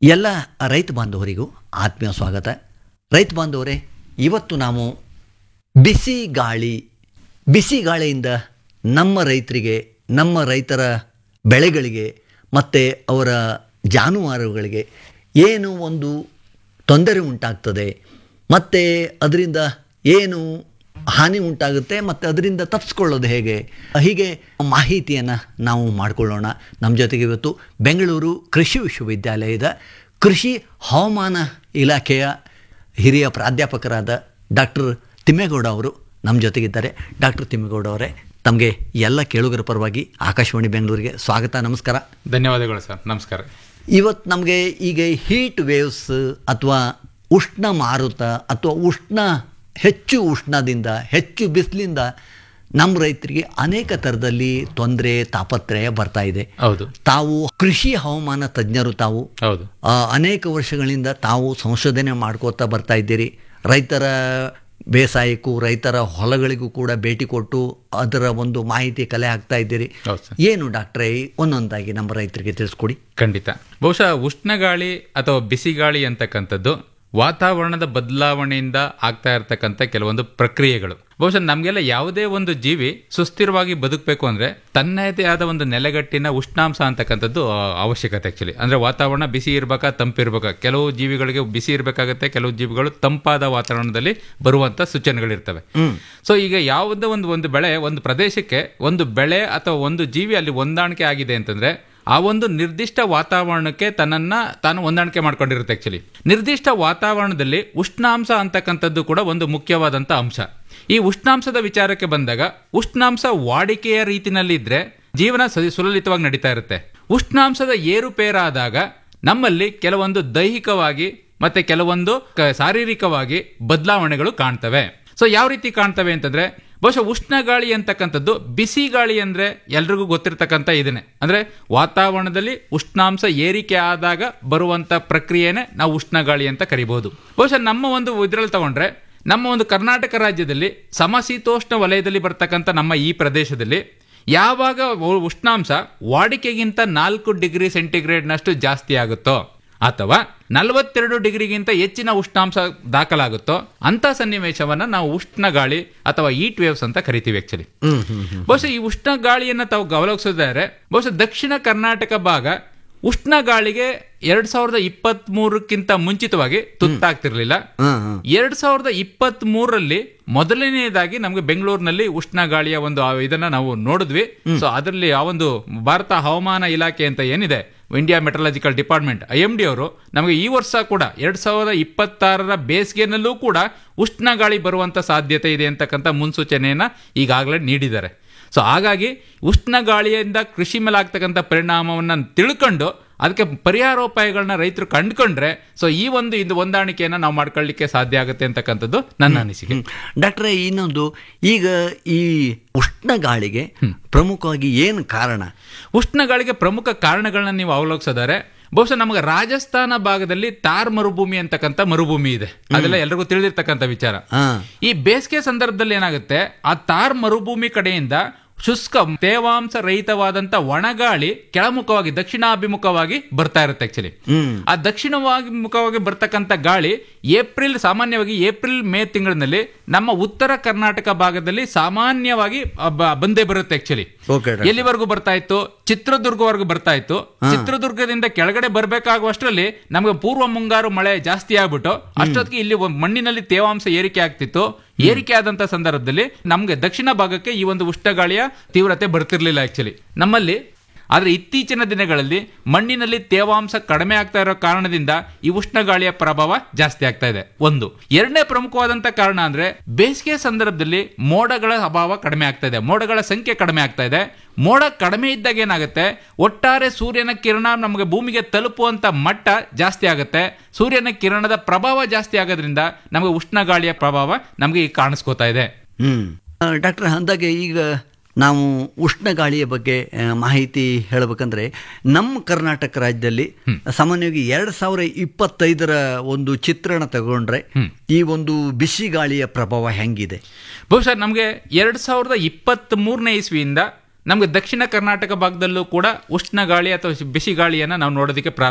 ಎಲ್ಲ ರೈತ ಬಾಂಧವರಿಗೂ ಆತ್ಮೀಯ ಸ್ವಾಗತ ರೈತ ಬಾಂಧವರೇ ಇವತ್ತು ನಾವು ಬಿಸಿ ಗಾಳಿ ಬಿಸಿ ಗಾಳಿಯಿಂದ ನಮ್ಮ ರೈತರಿಗೆ ನಮ್ಮ ರೈತರ ಬೆಳೆಗಳಿಗೆ ಮತ್ತು ಅವರ ಜಾನುವಾರುಗಳಿಗೆ ಏನು ಒಂದು ತೊಂದರೆ ಉಂಟಾಗ್ತದೆ ಮತ್ತು ಅದರಿಂದ ಏನು ಹಾನಿ ಉಂಟಾಗುತ್ತೆ ಮತ್ತು ಅದರಿಂದ ತಪ್ಪಿಸ್ಕೊಳ್ಳೋದು ಹೇಗೆ ಹೀಗೆ ಮಾಹಿತಿಯನ್ನು ನಾವು ಮಾಡಿಕೊಳ್ಳೋಣ ನಮ್ಮ ಜೊತೆಗೆ ಇವತ್ತು ಬೆಂಗಳೂರು ಕೃಷಿ ವಿಶ್ವವಿದ್ಯಾಲಯದ ಕೃಷಿ ಹವಾಮಾನ ಇಲಾಖೆಯ ಹಿರಿಯ ಪ್ರಾಧ್ಯಾಪಕರಾದ ಡಾಕ್ಟರ್ ತಿಮ್ಮೇಗೌಡ ಅವರು ನಮ್ಮ ಜೊತೆಗಿದ್ದಾರೆ ಡಾಕ್ಟರ್ ತಿಮ್ಮೇಗೌಡ ಅವರೇ ತಮಗೆ ಎಲ್ಲ ಕೇಳುಗರ ಪರವಾಗಿ ಆಕಾಶವಾಣಿ ಬೆಂಗಳೂರಿಗೆ ಸ್ವಾಗತ ನಮಸ್ಕಾರ ಧನ್ಯವಾದಗಳು ಸರ್ ನಮಸ್ಕಾರ ಇವತ್ತು ನಮಗೆ ಈಗ ಹೀಟ್ ವೇವ್ಸ್ ಅಥವಾ ಉಷ್ಣ ಮಾರುತ ಅಥವಾ ಉಷ್ಣ ಹೆಚ್ಚು ಉಷ್ಣದಿಂದ ಹೆಚ್ಚು ಬಿಸಿಲಿಂದ ನಮ್ಮ ರೈತರಿಗೆ ಅನೇಕ ಥರದಲ್ಲಿ ತೊಂದರೆ ತಾಪತ್ರಯ ಬರ್ತಾ ಇದೆ ಹೌದು ತಾವು ಕೃಷಿ ಹವಾಮಾನ ತಜ್ಞರು ತಾವು ಹೌದು ಆ, ಅನೇಕ ವರ್ಷಗಳಿಂದ ತಾವು ಸಂಶೋಧನೆ ಮಾಡ್ಕೋತಾ ಬರ್ತಾ ಇದ್ದೀರಿ ರೈತರ ಬೇಸಾಯಕ್ಕೂ ರೈತರ ಹೊಲಗಳಿಗೂ ಕೂಡ ಭೇಟಿ ಕೊಟ್ಟು ಅದರ ಒಂದು ಮಾಹಿತಿ ಕಲೆ ಹಾಕ್ತಾ ಇದ್ದೀರಿ ಹೌದು ಸರ್ ಏನು ಡಾಕ್ಟ್ರೇ ಒಂದೊಂದಾಗಿ ನಮ್ಮ ರೈತರಿಗೆ ತಿಳಿಸ್ಕೊಡಿ ಖಂಡಿತ ಬಹುಶಃ ಉಷ್ಣಗಾಳಿ ಅಥವಾ ಬಿಸಿಗಾಳಿ ಅಂತಕ್ಕಂಥದ್ದು ವಾತಾವರಣದ ಬದಲಾವಣೆಯಿಂದ ಆಗ್ತಾ ಇರತಕ್ಕಂಥ ಕೆಲವೊಂದು ಪ್ರಕ್ರಿಯೆಗಳು ಬಹುಶಃ ನಮಗೆಲ್ಲ ಯಾವುದೇ ಒಂದು ಜೀವಿ ಸುಸ್ಥಿರವಾಗಿ ಬದುಕಬೇಕು ಅಂದ್ರೆ ತನ್ನದೇ ಆದ ಒಂದು ನೆಲೆಗಟ್ಟಿನ ಉಷ್ಣಾಂಶ ಅಂತಕ್ಕಂಥದ್ದು ಆ, ಅವಶ್ಯಕತೆ ಆಕ್ಚುಲಿ ಅಂದ್ರೆ ವಾತಾವರಣ ಬಿಸಿ ಇರ್ಬೇಕಾ ತಂಪಿರ್ಬೇಕಾ ಕೆಲವು ಜೀವಿಗಳಿಗೆ ಬಿಸಿ ಇರಬೇಕಾಗತ್ತೆ ಕೆಲವು ಜೀವಿಗಳು ತಂಪಾದ ವಾತಾವರಣದಲ್ಲಿ ಬರುವಂತ ಸೂಚನೆಗಳಿರ್ತವೆ ಸೊ ಈಗ ಯಾವುದೋ ಒಂದು ಒಂದು ಬೆಳೆ ಒಂದು ಪ್ರದೇಶಕ್ಕೆ ಒಂದು ಬೆಳೆ ಅಥವಾ ಒಂದು ಜೀವಿ ಅಲ್ಲಿ ಹೊಂದಾಣಿಕೆ ಆಗಿದೆ ಅಂತಂದ್ರೆ ಆ ಒಂದು ನಿರ್ದಿಷ್ಟ ವಾತಾವರಣಕ್ಕೆ ತನ್ನನ್ನ ತಾನು ಹೊಂದಾಣಿಕೆ ಮಾಡ್ಕೊಂಡಿರುತ್ತೆ ಆಕ್ಚುಲಿ ನಿರ್ದಿಷ್ಟ ವಾತಾವರಣದಲ್ಲಿ ಉಷ್ಣಾಂಶ ಅಂತಕ್ಕಂಥದ್ದು ಕೂಡ ಒಂದು ಮುಖ್ಯವಾದಂತ ಅಂಶ ಈ ಉಷ್ಣಾಂಶದ ವಿಚಾರಕ್ಕೆ ಬಂದಾಗ ಉಷ್ಣಾಂಶ ವಾಡಿಕೆಯ ರೀತಿನಲ್ಲಿ ಇದ್ರೆ ಜೀವನ ಸ- ಸುಲಲಿತವಾಗಿ ನಡೀತಾ ಇರುತ್ತೆ ಉಷ್ಣಾಂಶದ ಏರುಪೇರಾದಾಗ ನಮ್ಮಲ್ಲಿ ಕೆಲವೊಂದು ದೈಹಿಕವಾಗಿ ಮತ್ತೆ ಕೆಲವೊಂದು ಕ- ಶಾರೀರಿಕವಾಗಿ ಬದಲಾವಣೆಗಳು ಕಾಣ್ತವೆ ಸೊ ಯಾವ ರೀತಿ ಕಾಣ್ತವೆ ಅಂತಂದ್ರೆ ಬಹುಶಃ ಉಷ್ಣ ಗಾಳಿ ಅಂತಕ್ಕಂಥದ್ದು ಬಿಸಿ ಗಾಳಿ ಅಂದ್ರೆ ಎಲ್ರಿಗೂ ಗೊತ್ತಿರತಕ್ಕಂಥ ಇದನ್ನೇ ಅಂದ್ರೆ ವಾತಾವರಣದಲ್ಲಿ ಉಷ್ಣಾಂಶ ಏರಿಕೆ ಆದಾಗ ಬರುವಂತ ಪ್ರಕ್ರಿಯೆನೆ ನಾವು ಉಷ್ಣ ಗಾಳಿ ಅಂತ ಕರಿಬಹುದು ಬಹುಶಃ ನಮ್ಮ ಒಂದು ಇದ್ರಲ್ಲಿ ತಗೊಂಡ್ರೆ ನಮ್ಮ ಒಂದು ಕರ್ನಾಟಕ ರಾಜ್ಯದಲ್ಲಿ ಸಮಶೀತೋಷ್ಣ ವಲಯದಲ್ಲಿ ಬರ್ತಕ್ಕಂಥ ನಮ್ಮ ಈ ಪ್ರದೇಶದಲ್ಲಿ ಯಾವಾಗ ಉ- ಉಷ್ಣಾಂಶ ವಾಡಿಕೆಗಿಂತ ನಾಲ್ಕು ಡಿಗ್ರಿ ಸೆಂಟಿಗ್ರೇಡ್ನಷ್ಟು ಜಾಸ್ತಿ ಆಗುತ್ತೋ ಅಥವಾ ನಲವತ್ತೆರಡು ಡಿಗ್ರಿಗಿಂತ ಹೆಚ್ಚಿನ ಉಷ್ಣಾಂಶ ದಾಖಲಾಗುತ್ತೋ ಅಂತ ಸನ್ನಿವೇಶವನ್ನ ನಾವು ಉಷ್ಣ ಗಾಳಿ ಅಥವಾ ಈಟ್ ವೇವ್ಸ್ ಅಂತ ಕರಿತೀವಿ ಆಕ್ಚುಲಿ ಬಹುಶಃ ಈ ಉಷ್ಣ ಗಾಳಿಯನ್ನ ತಾವು ಗಮನಿಸೋದಾದ್ರೆ ಬಹುಶಃ ದಕ್ಷಿಣ ಕರ್ನಾಟಕ ಭಾಗ ಉಷ್ಣ ಗಾಳಿಗೆ ಎರಡ್ ಸಾವಿರದ ಇಪ್ಪತ್ತ್ ಮೂರಕ್ಕಿಂತ ಮುಂಚಿತವಾಗಿ ತುತ್ತಾಗ್ತಿರ್ಲಿಲ್ಲ ಹಾಂ ಹಾಂ ಎರಡ್ ಸಾವಿರದ ಇಪ್ಪತ್ತ್ ಮೂರರಲ್ಲಿ ಮೊದಲನೆಯದಾಗಿ ನಮಗೆ ಬೆಂಗಳೂರಿನಲ್ಲಿ ಉಷ್ಣ ಗಾಳಿಯ ಒಂದು ಆ ಇದನ್ನ ನಾವು ನೋಡಿದ್ವಿ ಸೊ ಅದರಲ್ಲಿ ಆ ಒಂದು ಭಾರತ ಹವಾಮಾನ ಇಲಾಖೆ ಅಂತ ಏನಿದೆ India Meteorological Department I M D ಅವರು ನಮಗೆ ಈ ವರ್ಷ ಕೂಡ ಎರಡ್ ಸಾವಿರದ ಇಪ್ಪತ್ತಾರರ ಬೇಸಿಗೆನಲ್ಲೂ ಕೂಡ ಉಷ್ಣ ಗಾಳಿ ಬರುವಂತ ಸಾಧ್ಯತೆ ಇದೆ ಅಂತಕ್ಕಂಥ ಮುನ್ಸೂಚನೆಯನ್ನ ಈಗಾಗಲೇ ನೀಡಿದ್ದಾರೆ ಸೊ ಹಾಗಾಗಿ ಉಷ್ಣ ಗಾಳಿಯಿಂದ ಕೃಷಿ ಮೇಲೆ ಆಗ್ತಕ್ಕಂಥ ಪರಿಣಾಮವನ್ನ ತಿಳ್ಕೊಂಡು ಅದಕ್ಕೆ ಪರಿಹಾರೋಪಾಯಗಳನ್ನ ರೈತರು ಕಂಡುಕೊಂಡ್ರೆ ಸೊ ಈ ಒಂದು ಇದು ಹೊಂದಾಣಿಕೆಯನ್ನ ನಾವು ಮಾಡ್ಕೊಳ್ಳಿಕ್ಕೆ ಸಾಧ್ಯ ಆಗುತ್ತೆ ಅಂತಕ್ಕಂಥದ್ದು ನನ್ನ ಅನಿಸಿಕೆ ಡಾಕ್ಟ್ರೇ ಇನ್ನೊಂದು ಈಗ ಈ ಉಷ್ಣ ಗಾಳಿಗೆ ಪ್ರಮುಖವಾಗಿ ಏನು ಕಾರಣ ಉಷ್ಣ ಗಾಳಿಗೆ ಪ್ರಮುಖ ಕಾರಣಗಳನ್ನ ನೀವು ಅವಲೋಕಿಸಿದರೆ ಬಹುಶಃ ನಮಗೆ ರಾಜಸ್ಥಾನ ಭಾಗದಲ್ಲಿ ತಾರ್ ಮರುಭೂಮಿ ಅಂತಕ್ಕಂಥ ಮರುಭೂಮಿ ಇದೆ ಅದೆಲ್ಲ ಎಲ್ರಿಗೂ ತಿಳಿದಿರ್ತಕ್ಕಂಥ ವಿಚಾರ ಹಾಂ ಈ ಬೇಸಿಗೆ ಸಂದರ್ಭದಲ್ಲಿ ಏನಾಗುತ್ತೆ ಆ ತಾರ್ ಮರುಭೂಮಿ ಕಡೆಯಿಂದ ಶುಷ್ಕ ತೇವಾಂಶ ರಹಿತವಾದಂತ ಒಣಗಾಳಿ ಕೆಳಮುಖವಾಗಿ ದಕ್ಷಿಣಾಭಿಮುಖವಾಗಿ ಬರ್ತಾ ಇರುತ್ತೆ ಆಕ್ಚುಲಿ ಹ್ಮ್ ಆ ದಕ್ಷಿಣವಾಗಿ ಮುಖವಾಗಿ ಬರ್ತಕ್ಕಂಥ ಗಾಳಿ ಏಪ್ರಿಲ್ ಸಾಮಾನ್ಯವಾಗಿ ಏಪ್ರಿಲ್ ಮೇ ತಿಂಗಳಿನಲ್ಲಿ ನಮ್ಮ ಉತ್ತರ ಕರ್ನಾಟಕ ಭಾಗದಲ್ಲಿ ಸಾಮಾನ್ಯವಾಗಿ ಆ ಬ- ಬಂದೇ ಬರುತ್ತೆ ಆಕ್ಚುಲಿ ಓಕೆ ಎಲ್ಲಿವರೆಗೂ ಬರ್ತಾ ಇತ್ತು ಚಿತ್ರದುರ್ಗವರೆಗೂ ಬರ್ತಾ ಇತ್ತು ಚಿತ್ರದುರ್ಗದಿಂದ ಕೆಳಗಡೆ ಬರ್ಬೇಕಾಗುವಷ್ಟರಲ್ಲಿ ನಮಗೆ ಪೂರ್ವ ಮುಂಗಾರು ಮಳೆ ಜಾಸ್ತಿ ಆಗ್ಬಿಟ್ಟು ಅಷ್ಟೊತ್ತಿಗೆ ಇಲ್ಲಿ ಒಂದ್ ಮಣ್ಣಿನಲ್ಲಿ ತೇವಾಂಶ ಏರಿಕೆ ಆಗ್ತಿತ್ತು ಏರಿಕೆ ಆದಂತ ಸಂದರ್ಭದಲ್ಲಿ ನಮಗೆ ದಕ್ಷಿಣ ಭಾಗಕ್ಕೆ ಈ ಒಂದು ಉಷ್ಣಗಾಳಿಯ ತೀವ್ರತೆ ಬರ್ತಿರ್ಲಿಲ್ಲ ಆಕ್ಚುಲಿ ನಮ್ಮಲ್ಲಿ ಆದ್ರೆ ಇತ್ತೀಚಿನ ದಿನಗಳಲ್ಲಿ ಮಣ್ಣಿನಲ್ಲಿ ತೇವಾಂಶ ಕಡಿಮೆ ಆಗ್ತಾ ಇರೋ ಕಾರಣದಿಂದ ಈ ಉಷ್ಣಗಾಳಿಯ ಪ್ರಭಾವ ಜಾಸ್ತಿ ಆಗ್ತಾ ಇದೆ ಒಂದು ಎರಡನೇ ಪ್ರಮುಖವಾದಂತ ಕಾರಣ ಅಂದ್ರೆ ಬೇಸಿಗೆ ಸಂದರ್ಭದಲ್ಲಿ ಮೋಡಗಳ ಅಭಾವ ಕಡಿಮೆ ಆಗ್ತಾ ಇದೆ ಮೋಡಗಳ ಸಂಖ್ಯೆ ಕಡಿಮೆ ಆಗ್ತಾ ಇದೆ ಮೋಡ ಕಡಿಮೆ ಇದ್ದಾಗ ಏನಾಗುತ್ತೆ ಒಟ್ಟಾರೆ ಸೂರ್ಯನ ಕಿರಣ ನಮಗೆ ಭೂಮಿಗೆ ತಲುಪುವಂತ ಮಟ್ಟ ಜಾಸ್ತಿ ಆಗುತ್ತೆ ಸೂರ್ಯನ ಕಿರಣದ ಪ್ರಭಾವ ಜಾಸ್ತಿ ಆಗೋದ್ರಿಂದ ನಮಗೆ ಉಷ್ಣಗಾಳಿಯ ಪ್ರಭಾವ ನಮಗೆ ಈಗ ಕಾಣಿಸ್ಕೋತಾ ಇದೆ ಹ್ಮ್ ಆ, ಡಾಕ್ಟರ್ ಅಂದಾಗೆ ಈಗ ನಾವು ಉಷ್ಣ ಗಾಳಿಯ ಬಗ್ಗೆ ಆ, ಮಾಹಿತಿ ಹೇಳಬೇಕಂದ್ರೆ ನಮ್ಮ ಕರ್ನಾಟಕ ರಾಜ್ಯದಲ್ಲಿ ಸಾಮಾನ್ಯವಾಗಿ ಎರಡು ಸಾವಿರ ಇಪ್ಪತ್ತೈದರ ಒಂದು ಚಿತ್ರಣ ತಗೊಂಡ್ರೆ ಈ ಒಂದು ಬಿಸಿ ಗಾಳಿಯ ಪ್ರಭಾವ ಹೆಂಗಿದೆ ಬಹುಶಃ ನಮಗೆ ಎರಡ್ ಸಾವಿರದ ಇಪ್ಪತ್ತ್ ಮೂರನೇ ಇಸ್ವಿಯಿಂದ ನಮಗೆ ದಕ್ಷಿಣ ಕರ್ನಾಟಕ ಭಾಗದಲ್ಲೂ ಕೂಡ ಉಷ್ಣ ಗಾಳಿ ಅಥವಾ ಬಿಸಿ ಗಾಳಿಯನ್ನ ನಾವು ನೋಡೋದಕ್ಕೆ ಪ್ರಾರಂಭ